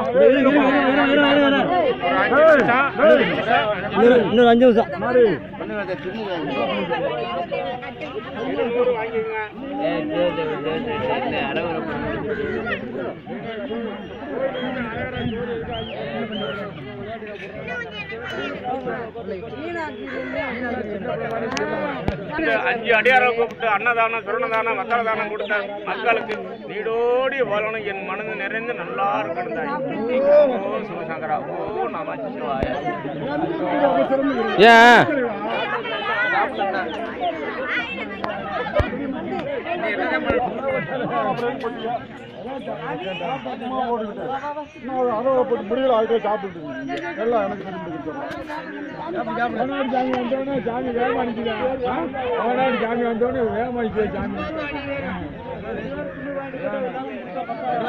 இன்னொரு அஞ்சு நிமிஷம் இந்த அஞ்சு அடியாரை கூப்பிட்டு அன்னதானம் சுரணதானம் மக்கள் தானம் கொடுத்த மக்களுக்கு நீடோடி வாழணும் என் மனது நிறைந்து நல்லா இருக்கணும் ஓ சிவசங்கரா ஓ நமச்சிவாய ஏன் முடியல ஆகிட்டே சாப்பிட்டு எல்லாம் எனக்கு அவனாடி சாமி வந்தோடனே சாமி வேகமா நிற்கிறான் அவனாடி சாமி வந்தோடனே வேகமா நிற்கிற சாமி